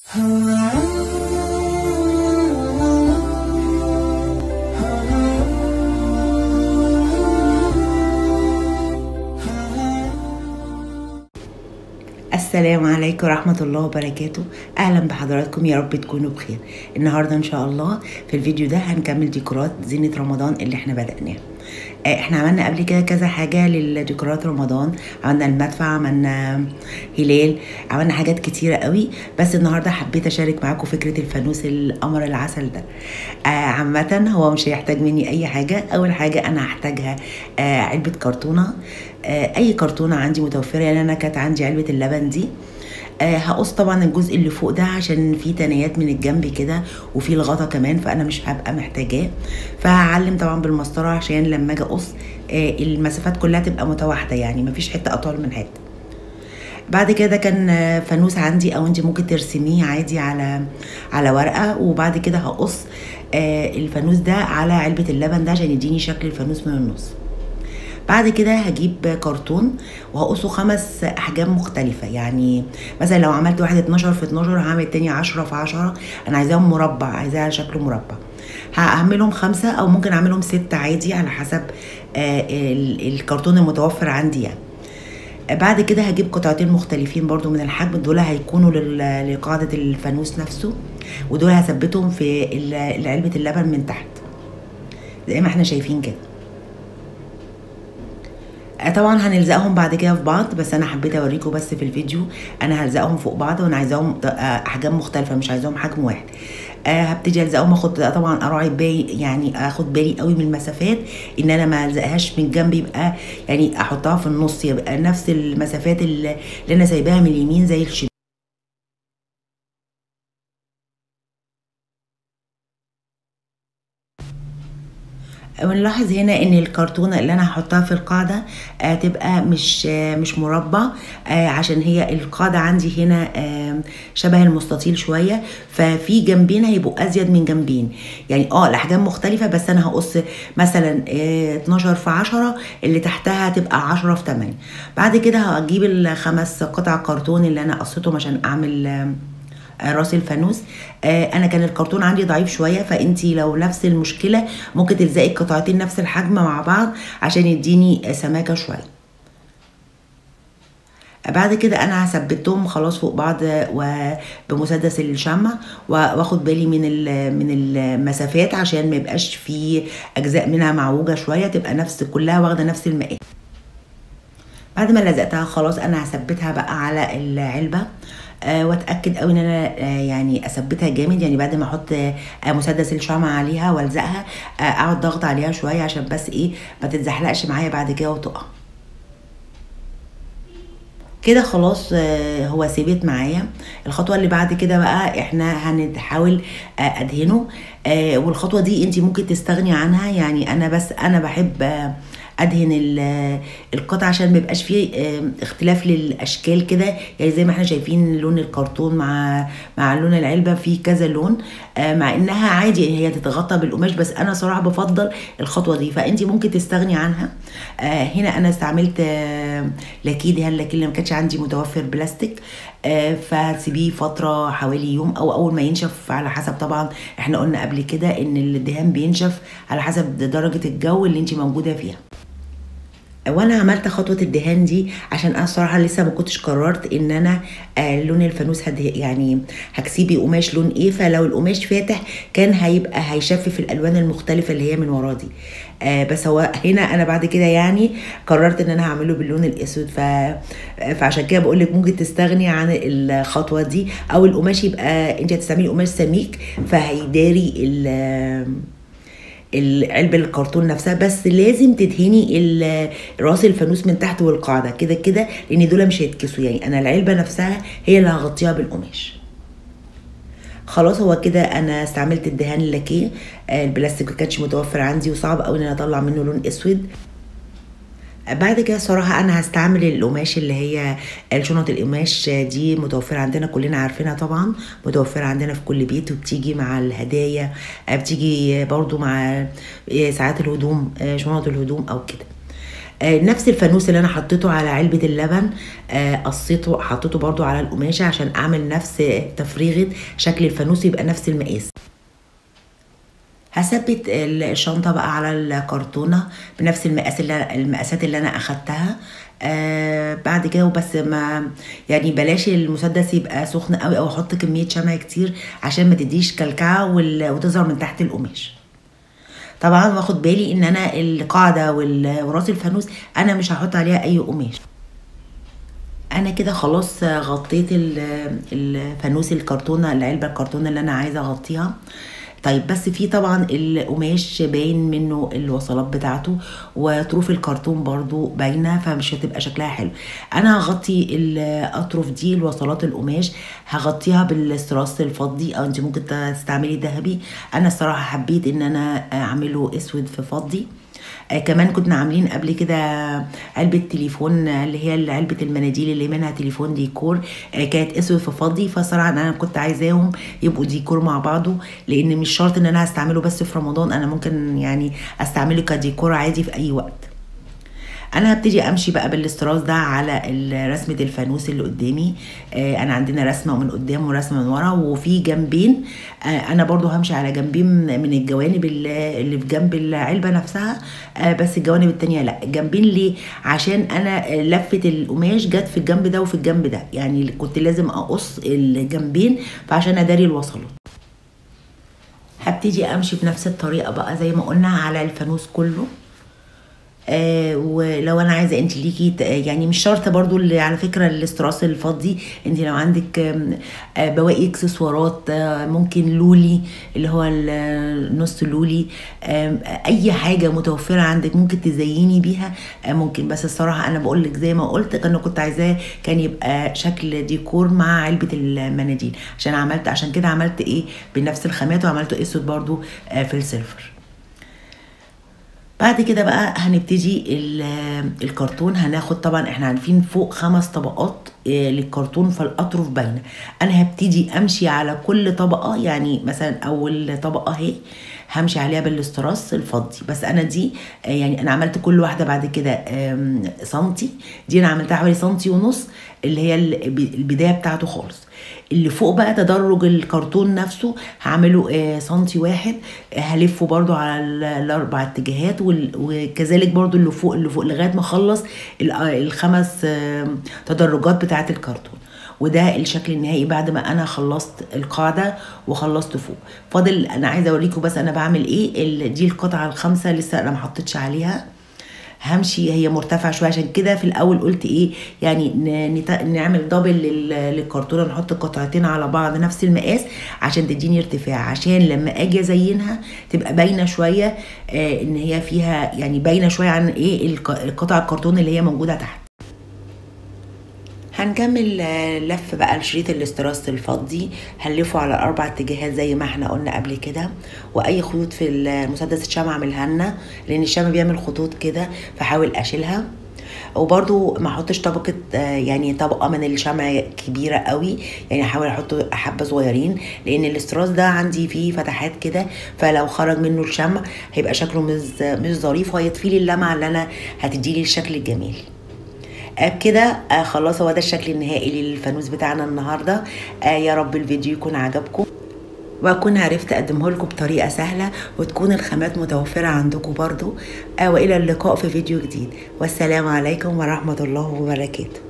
السلام عليكم ورحمة الله وبركاته أهلا بحضراتكم يا رب تكونوا بخير النهاردة إن شاء الله في الفيديو ده هنكمل ديكورات زينة رمضان اللي احنا بدأناها آه، احنا عملنا قبل كده كذا حاجة للديكورات رمضان عملنا المدفع عملنا هلال عملنا حاجات كتيرة قوي بس النهاردة حبيت أشارك معاكم فكرة الفانوس القمر العسل ده آه، عامة هو مش هيحتاج مني أي حاجة أول حاجة أنا هحتاجها آه، علبة كرتونة آه، أي كرتونة عندي متوفرة يعني أنا كانت عندي علبة اللبن دي آه هقص طبعا الجزء اللي فوق ده عشان في تنايات من الجنب كده وفي الغطا كمان فانا مش هبقى محتاجاه فهعلم طبعا بالمسطره عشان لما اجي اقص آه المسافات كلها تبقى متواحده يعني مفيش حته اطول من حته بعد كده كان آه، فانوس عندي او انت ممكن ترسميه عادي على على ورقه وبعد كده هقص آه الفانوس ده على علبه اللبن ده عشان يديني شكل الفانوس من النص بعد كده هجيب كرتون وهقصه خمس احجام مختلفه يعني مثلا لو عملت واحد 12 في 12 هعمل التاني 10 في 10 انا عايزاهم مربع عايزاها على شكل مربع هعملهم خمسة او ممكن اعملهم ستة عادي على حسب آه، ال- الكرتون المتوفر عندي يعني بعد كده هجيب قطعتين مختلفين برضو من الحجم دول هيكونوا لل- لقاعدة الفانوس نفسه ودول هثبتهم في ال- علبة اللبن من تحت زي ما احنا شايفين كده آه، طبعا هنلزقهم بعد كده في بعض بس انا حبيت اوريكم بس في الفيديو انا هلزقهم فوق بعض وانا عايزاهم ط- آه، احجام مختلفه مش عايزاهم حجم واحد آه هبتدي الزقهم اخد طبعا اراعي بالي يعني اخد بالي قوي من المسافات ان انا ما الزقهاش من جنب يبقى يعني احطها في النص يبقى نفس المسافات اللي اللي انا سايباها من اليمين زي الشمال ونلاحظ هنا ان الكرتونه اللي انا هحطها في القاعده آه تبقى مش آه مش مربع آه عشان هي القاعده عندي هنا آه شبه المستطيل شويه ففي جنبين هيبقوا ازيد من جنبين يعني اه الاحجام مختلفه بس انا هقص مثلا آه 12 في 10 اللي تحتها هتبقى 10 في 8 بعد كده هجيب الخمس قطع كرتون اللي انا قصيتهم عشان اعمل آه راس الفانوس آه انا كان الكرتون عندي ضعيف شويه فانتي لو نفس المشكله ممكن تلزقي القطعتين نفس الحجم مع بعض عشان يديني سماكه شويه بعد كده انا ثبتهم خلاص فوق بعض وبمسدس الشمع واخد بالي من ال- من المسافات عشان ما يبقاش في اجزاء منها معوجه شويه تبقى نفس كلها واخده نفس المقاس بعد ما لزقتها خلاص انا هثبتها بقى على العلبه آه واتاكد قوي ان انا آه يعني اثبتها جامد يعني بعد ما احط آه مسدس الشمع عليها والزقها آه اقعد ضغط عليها شويه عشان بس ايه ما تتزحلقش معايا بعد كده وتقع كده خلاص آه، هو ثبت معايا الخطوه اللي بعد كده بقى احنا هنحاول آه، ادهنه آه، والخطوه دي انت ممكن تستغني عنها يعني انا بس انا بحب آه، ادهن ال- القطع عشان ما يبقاش فيه آه، اختلاف للاشكال كده يعني زي ما احنا شايفين لون الكرتون مع مع لون العلبه فيه كذا لون آه، مع انها عادي هي تتغطى بالقماش بس انا صراحه بفضل الخطوه دي فانت ممكن تستغني عنها آه، هنا انا استعملت آه، لاكيه دهان لاكيه اللي ما كانش عندي متوفر بلاستيك آه، فسيبيه فتره حوالي يوم او اول ما ينشف على حسب طبعا احنا قلنا قبل كده ان الدهان بينشف على حسب درجه الجو اللي انت موجوده فيها وانا عملت خطوه الدهان دي عشان انا الصراحه لسه ما كنتش قررت ان انا آه لون الفانوس هده يعني هكسيبي قماش لون ايه فلو القماش فاتح كان هيبقى هيشفف الالوان المختلفه اللي هي من ورا دي آه بس هو هنا انا بعد كده يعني قررت ان انا هعمله باللون الاسود ف فعشان كده بقول لك ممكن تستغني عن الخطوه دي او القماش يبقى انت هتستعملي قماش سميك فهيداري ال العلبة الكرتون نفسها بس لازم تدهني ال- راس الفانوس من تحت والقاعدة كده كده لان دول مش هيتكسوا يعني انا العلبة نفسها هي اللي هغطيها بالقماش خلاص هو كده انا استعملت الدهان اللاكيه آه، البلاستيك ما كانش متوفر عندي وصعب قوي ان انا اطلع منه لون اسود بعد كده صراحة أنا هستعمل القماش اللي هي الشنط القماش دي متوفرة عندنا كلنا عارفينها طبعا متوفرة عندنا في كل بيت وبتيجي مع الهدايا بتيجي برضو مع ساعات الهدوم شنط الهدوم أو كده آه، نفس الفانوس اللي انا حطيته على علبه اللبن آه، قصيته حطيته برضو على القماشه عشان اعمل نفس تفريغه شكل الفانوس يبقى نفس المقاس هثبت الشنطة بقى على الكرتونة بنفس المقاس اللي المقاسات اللي أنا أخدتها آه بعد كده وبس ما يعني بلاش المسدس يبقى سخن قوي او احط كميه شمع كتير عشان ما تديش كلكعه وال- وتظهر من تحت القماش طبعا واخد بالي ان انا القاعده وال- وراس الفانوس انا مش هحط عليها اي قماش انا كده خلاص غطيت ال- الفانوس الكرتونه العلبه الكرتونه اللي انا عايزه اغطيها طيب بس في طبعا القماش باين منه الوصلات بتاعته وطروف الكرتون برضو باينه فمش هتبقى شكلها حلو انا هغطي الاطرف دي الوصلات القماش هغطيها بالاستراس الفضي او انت ممكن تستعملي ذهبي انا الصراحه حبيت ان انا اعمله اسود في فضي آه كمان كنا عاملين قبل كده علبة تليفون آه، اللي هي علبة المناديل اللي منها تليفون ديكور آه كانت اسود في فضي فصراحة انا كنت عايزاهم يبقوا ديكور مع بعضه لان مش شرط ان انا هستعمله بس في رمضان انا ممكن يعني استعمله كديكور عادي في اي وقت انا هبتدي امشي بقى بالاستراس ده على ال- رسمه الفانوس اللي قدامي آه انا عندنا رسمه من قدام ورسمه من ورا وفي جنبين آه انا برضو همشي على جنبين من الجوانب اللي اللي في جنب العلبه نفسها آه بس الجوانب التانية لا جنبين ليه عشان انا لفه القماش جت في الجنب ده وفي الجنب ده يعني كنت لازم اقص الجنبين فعشان اداري الوصلات هبتدي امشي بنفس الطريقه بقى زي ما قلنا على الفانوس كله آه ولو انا عايزه انت ليكي ت- يعني مش شرط برضو اللي على فكره الاستراس الفضي انت لو عندك آم، آه بواقي اكسسوارات آه ممكن لولي اللي هو ال- نص لولي آم، اي حاجه متوفره عندك ممكن تزيني بيها آه ممكن بس الصراحه انا بقول لك زي ما قلت كان كنت عايزاه كان يبقى شكل ديكور مع علبه المناديل عشان عملت عشان كده عملت ايه بنفس الخامات وعملته اسود برضو آه في السيلفر بعد كده بقى هنبتدي ال- الكرتون هناخد طبعا احنا عارفين فوق خمس طبقات آه، للكرتون فالاطرف باينه انا هبتدي امشي على كل طبقه يعني مثلا اول طبقه اهي همشي عليها بالاستراس الفضي بس انا دي آه، يعني انا عملت كل واحده بعد كده آم، سنتي دي انا عملتها حوالي سنتي ونص اللي هي الب- البدايه بتاعته خالص اللي فوق بقى تدرج الكرتون نفسه هعمله آه، سنتي واحد آه، هلفه برضو على ال- الاربع اتجاهات وال- وكذلك برضو اللي فوق اللي فوق لغايه ما اخلص ال- آه، الخمس آه، تدرجات بتاعه الكرتون وده الشكل النهائي بعد ما انا خلصت القاعده وخلصت فوق فاضل انا عايزه اوريكم بس انا بعمل ايه ال- دي القطعه الخامسه لسه انا ما حطيتش عليها همشي هي مرتفعه شويه عشان كده في الاول قلت ايه يعني ن- نت- نعمل دبل لل- للكرتونه نحط القطعتين على بعض نفس المقاس عشان تديني ارتفاع عشان لما اجي ازينها تبقى باينه شويه آه ان هي فيها يعني باينه شويه عن ايه الق- القطع الكرتون اللي هي موجوده تحت هنكمل آه، لف بقى الشريط الاستراس الفضي هنلفه على اربع اتجاهات زي ما احنا قلنا قبل كده واي خيوط في المسدس الشمع اعملها لنا لان الشمع بيعمل خطوط كده فحاول اشيلها وبرضو ما احطش طبقه آه، يعني طبقه من الشمع كبيره قوي يعني احاول احط حبه صغيرين لان الاستراس ده عندي فيه فتحات كده فلو خرج منه الشمع هيبقى شكله مش مش ظريف وهيطفي لي اللمعه اللي انا هتديلي الشكل الجميل آه، بكده آه، خلاص هو ده الشكل النهائي للفانوس بتاعنا النهارده آه، يا رب الفيديو يكون عجبكم واكون عرفت اقدمه لكم بطريقه سهله وتكون الخامات متوفره عندكم برضو آه، والى اللقاء في فيديو جديد والسلام عليكم ورحمه الله وبركاته